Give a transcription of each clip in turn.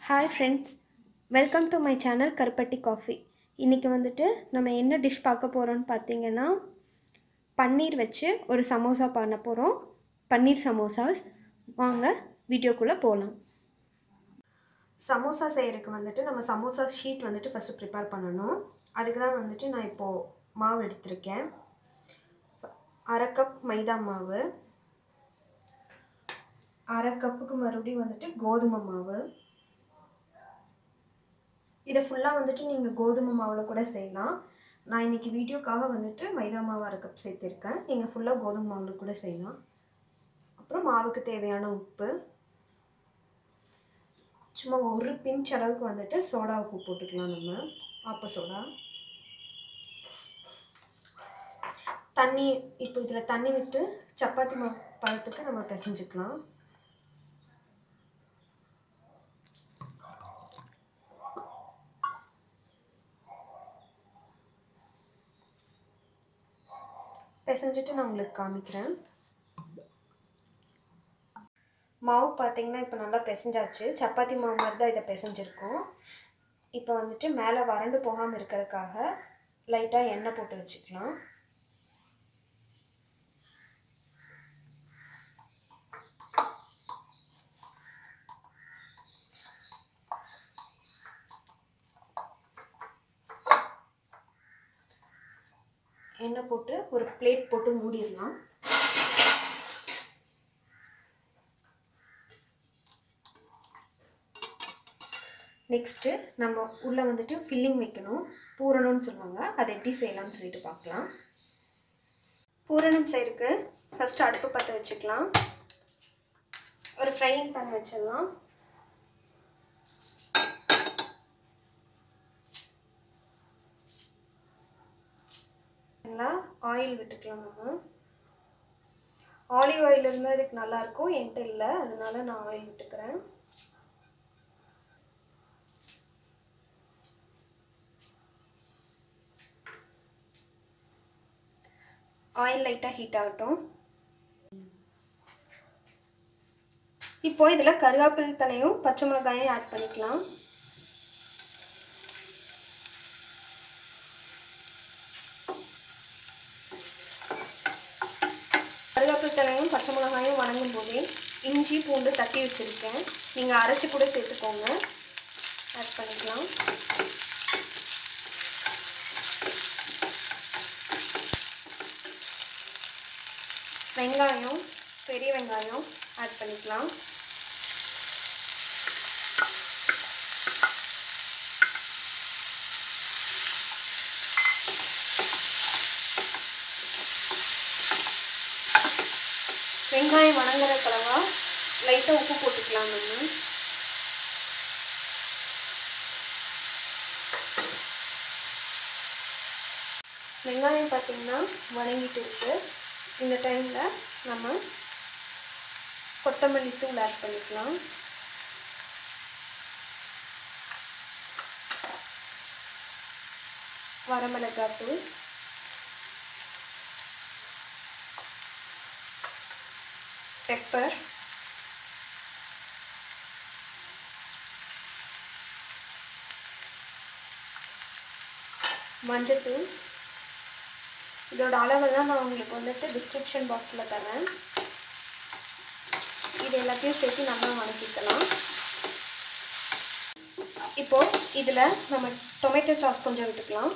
hi friends welcome to my channel கருப்பட்டி coffee இன்றைக்கி வந்துட்டு நம்ம என்ன டிஷ் பார்க்க போகிறோம்னு பார்த்தீங்கன்னா பன்னீர் வச்சு ஒரு சமோசா பண்ண போகிறோம் பன்னீர் சமோசாஸ் வாங்க வீடியோக்குள்ளே போகலாம் சமோசா செய்கிறதுக்கு வந்துட்டு நம்ம சமோசா ஷீட் வந்துட்டு ஃபஸ்ட்டு ப்ரிப்பேர் பண்ணணும் அதுக்கு தான் வந்துட்டு நான் இப்போது மாவு எடுத்திருக்கேன் அரை கப் மைதா மாவு அரை கப்புக்கு மறுபடியும் வந்துட்டு கோதுமை மாவு இதை ஃபுல்லாக வந்துட்டு நீங்கள் கோதுமை மாவில் கூட செய்யலாம் நான் இன்றைக்கி வீடியோக்காக வந்துட்டு மைதா மாவு அரை கப் சேர்த்திருக்கேன் நீங்கள் ஃபுல்லாக கோதுமை மாவில் கூட செய்யலாம் அப்புறம் மாவுக்கு தேவையான உப்பு சும்மா ஒரு பிஞ்ச் அளவுக்கு வந்துட்டு சோடா உப்பு போட்டுக்கலாம் நம்ம ஆப்ப சோடா தண்ணி இப்போ இதில் தண்ணி விட்டு சப்பாத்தி மாவு பழத்துக்கு நம்ம பிசைஞ்சுக்கலாம் பிசைஞ்சிட்டு நான் உங்களுக்கு காமிக்கிறேன் மாவு பார்த்தீங்கன்னா இப்போ நல்லா பிசைஞ்சாச்சு சப்பாத்தி மாவு மாதிரி தான் இதை பிசைஞ்சிருக்கோம் இப்போ வந்துட்டு மேலே வறண்டு போகாமல் இருக்கிறதுக்காக லைட்டாக எண்ணெய் போட்டு வச்சுக்கலாம் எண்ணெய் போட்டு ஒரு பிளேட் போட்டு மூடிடலாம் நெக்ஸ்ட்டு நம்ம உள்ளே வந்துட்டு ஃபில்லிங் வைக்கணும் பூரணம்னு சொல்லுவாங்க அதை எப்படி செய்யலாம்னு சொல்லிட்டு பார்க்கலாம் பூரணம் செய்யறதுக்கு ஃபஸ்ட்டு அடுப்பு பற்ற வச்சுக்கலாம் ஒரு ஃப்ரையிங் பேன் வச்சிடலாம் ஆயில் விட்டுக்கலாம் நம்ம ஆலிவ் ஆயில் இருந்தால் இதுக்கு நல்லாயிருக்கும் என்கிட்ட இல்லை அதனால நான் ஆயில் விட்டுக்கிறேன் ஆயில் லைட்டாக ஹீட் ஆகட்டும் இப்போ இதில் கருவேப்பிலை தலையும் பச்சை மிளகாயும் ஆட் பண்ணிக்கலாம் கருவேப்பிலை தலையும் பச்சை மிளகாயும் வணங்கும் போதே இஞ்சி பூண்டு தட்டி வச்சுருக்கேன் நீங்கள் அரைச்சி கூட சேர்த்துக்கோங்க ஆட் பண்ணிக்கலாம் வெங்காயம் பெரிய வெங்காயம் ஆட் பண்ணிக்கலாம் வெங்காயம் வணங்குற கலவா லைட்டாக உப்பு போட்டுக்கலாம் நம்ம வெங்காயம் பார்த்திங்கன்னா வணங்கிட்டு இருக்கு இந்த டைமில் நம்ம கொத்தமல்லி தூள் ஆட் பண்ணிக்கலாம் வரமிளகாய் தூள் பெப்பர் மஞ்சத்தூள் இதோட அளவெல்லாம் நான் உங்களுக்கு வந்துட்டு டிஸ்கிரிப்ஷன் பாக்ஸில் தரேன் இது எல்லாத்தையும் சேர்த்து நம்ம வணக்கிக்கலாம் இப்போது இதில் நம்ம டொமேட்டோ சாஸ் கொஞ்சம் விட்டுக்கலாம்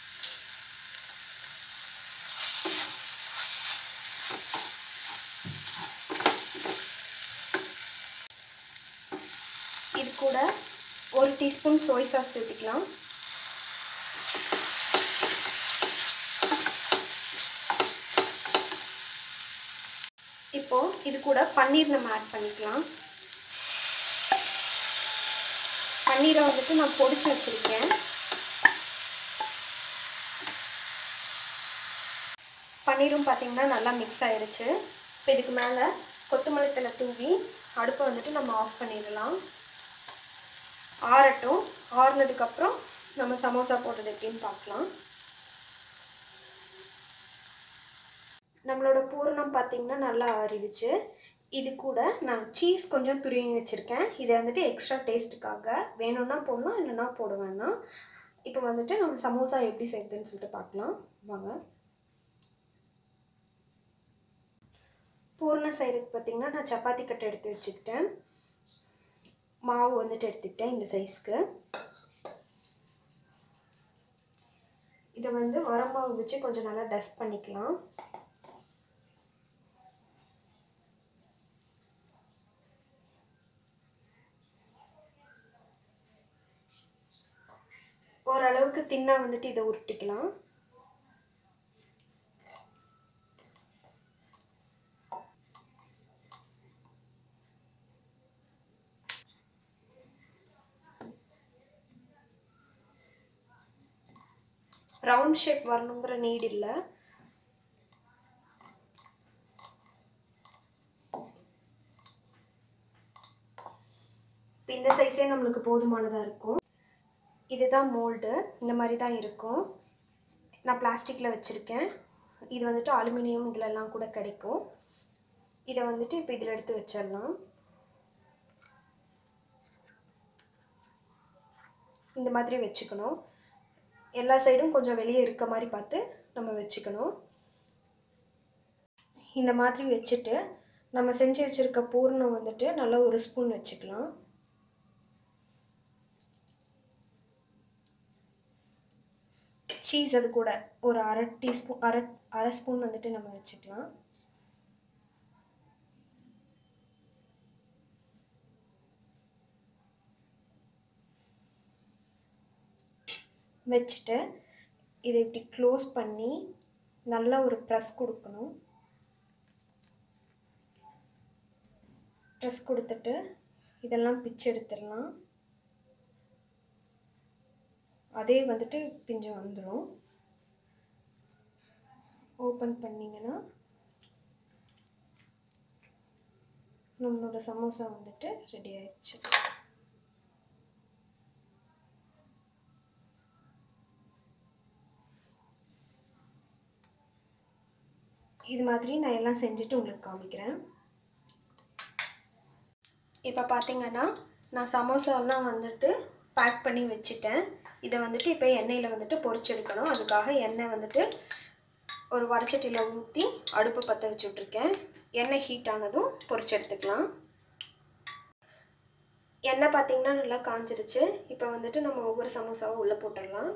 இது கூட ஒரு டீஸ்பூன் சோய் சாஸ் சேர்த்துக்கலாம் இப்போது இது கூட பன்னீர் நம்ம ஆட் பண்ணிக்கலாம் பன்னீரை வந்துட்டு நான் பொடிச்சு வச்சுருக்கேன் பன்னீரும் பார்த்திங்கன்னா நல்லா மிக்ஸ் ஆயிடுச்சு இப்போ இதுக்கு மேலே கொத்தமல்லி தலை தூவி அடுப்பை வந்துட்டு நம்ம ஆஃப் பண்ணிடலாம் ஆறட்டும் ஆறுனதுக்கப்புறம் நம்ம சமோசா போடுறது எப்படின்னு பார்க்கலாம் நம்மளோட பூரணம் பார்த்திங்கன்னா நல்லா ஆறிடுச்சு இது கூட நான் சீஸ் கொஞ்சம் துருவி வச்சுருக்கேன் இதை வந்துட்டு எக்ஸ்ட்ரா டேஸ்ட்டுக்காக வேணும்னா போடலாம் இல்லைன்னா போட வேணாம் இப்போ வந்துட்டு நம்ம சமோசா எப்படி செய்யுதுன்னு சொல்லிட்டு பார்க்கலாம் வாங்க பூர்ண செய்கிறதுக்கு பார்த்திங்கன்னா நான் சப்பாத்தி கட்டை எடுத்து வச்சுக்கிட்டேன் மாவு வந்துட்டு எடுத்துக்கிட்டேன் இந்த சைஸ்க்கு இதை வந்து உரமாவு வச்சு கொஞ்சம் நல்லா டஸ்ட் பண்ணிக்கலாம் ஓரளவுக்கு தின்னா வந்துட்டு இதை உருட்டிக்கலாம் ரவுண்ட் ஷேப் வரணுங்கிற நீட் இல்லை இப்போ இந்த சைஸே நம்மளுக்கு போதுமானதாக இருக்கும் இதுதான் மோல்டு இந்த மாதிரி தான் இருக்கும் நான் பிளாஸ்டிக்கில் வச்சுருக்கேன் இது வந்துட்டு அலுமினியம் இதிலெல்லாம் கூட கிடைக்கும் இதை வந்துட்டு இப்போ இதில் எடுத்து வச்சிடலாம் இந்த மாதிரி வச்சுக்கணும் எல்லா சைடும் கொஞ்சம் வெளியே இருக்க மாதிரி பார்த்து நம்ம வச்சுக்கணும் இந்த மாதிரி வச்சுட்டு நம்ம செஞ்சு வச்சுருக்க பூர்ணம் வந்துட்டு நல்லா ஒரு ஸ்பூன் வச்சுக்கலாம் சீஸ் அது கூட ஒரு அரை டீஸ்பூன் அரை அரை ஸ்பூன் வந்துட்டு நம்ம வச்சுக்கலாம் வச்சுட்டு இதை இப்படி க்ளோஸ் பண்ணி நல்லா ஒரு ப்ரெஸ் கொடுக்கணும் ப்ரெஸ் கொடுத்துட்டு இதெல்லாம் பிச்சு எடுத்துடலாம் அதே வந்துட்டு பிஞ்சு வந்துடும் ஓப்பன் பண்ணிங்கன்னா நம்மளோட சமோசா வந்துட்டு ரெடி ஆயிடுச்சு இது மாதிரி நான் எல்லாம் செஞ்சுட்டு உங்களுக்கு காமிக்கிறேன் இப்போ பார்த்தீங்கன்னா நான் சமோசாலாம் வந்துட்டு பேக் பண்ணி வச்சுட்டேன் இதை வந்துட்டு இப்போ எண்ணெயில் வந்துட்டு பொரிச்செடுக்கணும் அதுக்காக எண்ணெய் வந்துட்டு ஒரு வடச்சட்டியில் ஊற்றி அடுப்பு பற்ற வச்சு விட்ருக்கேன் எண்ணெய் ஹீட் ஆனதும் பொரிச்சு எடுத்துக்கலாம் எண்ணெய் பார்த்திங்கன்னா நல்லா காஞ்சிருச்சு இப்போ வந்துட்டு நம்ம ஒவ்வொரு சமோசாவும் உள்ளே போட்டுடலாம்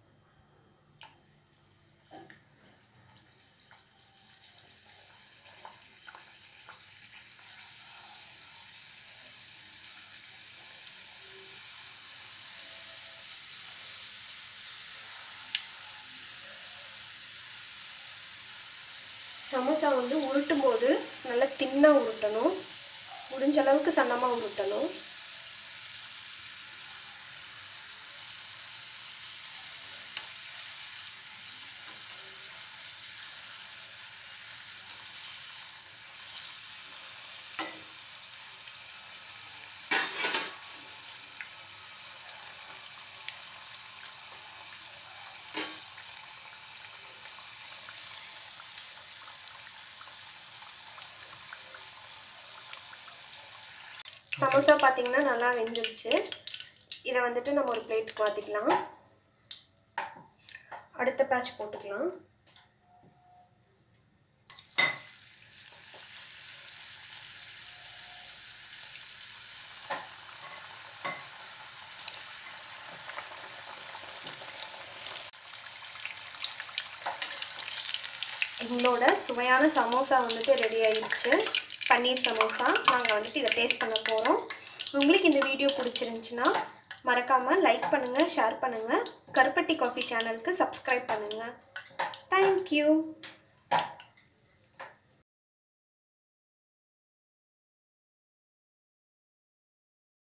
சமோசா வந்து உருட்டும் போது நல்லா தின்னாக உருட்டணும் முடிஞ்ச அளவுக்கு சன்னமாக உருட்டணும் சமோசா பார்த்தீங்கன்னா நல்லா வெந்துருச்சு இதை வந்துட்டு நம்ம ஒரு பிளேட்டுக்கு மாற்றிக்கலாம் அடுத்த பேட்ச் போட்டுக்கலாம் எங்களோட சுவையான சமோசா வந்துட்டு ரெடி ஆயிடுச்சு பன்னீர் சமோசா நாங்கள் வந்துட்டு இதை டேஸ்ட் பண்ண போகிறோம் உங்களுக்கு இந்த வீடியோ பிடிச்சிருந்துச்சின்னா மறக்காமல் லைக் பண்ணுங்கள் ஷேர் பண்ணுங்கள் கருப்பட்டி காஃபி சேனலுக்கு சப்ஸ்கிரைப் பண்ணுங்கள் தேங்க்யூ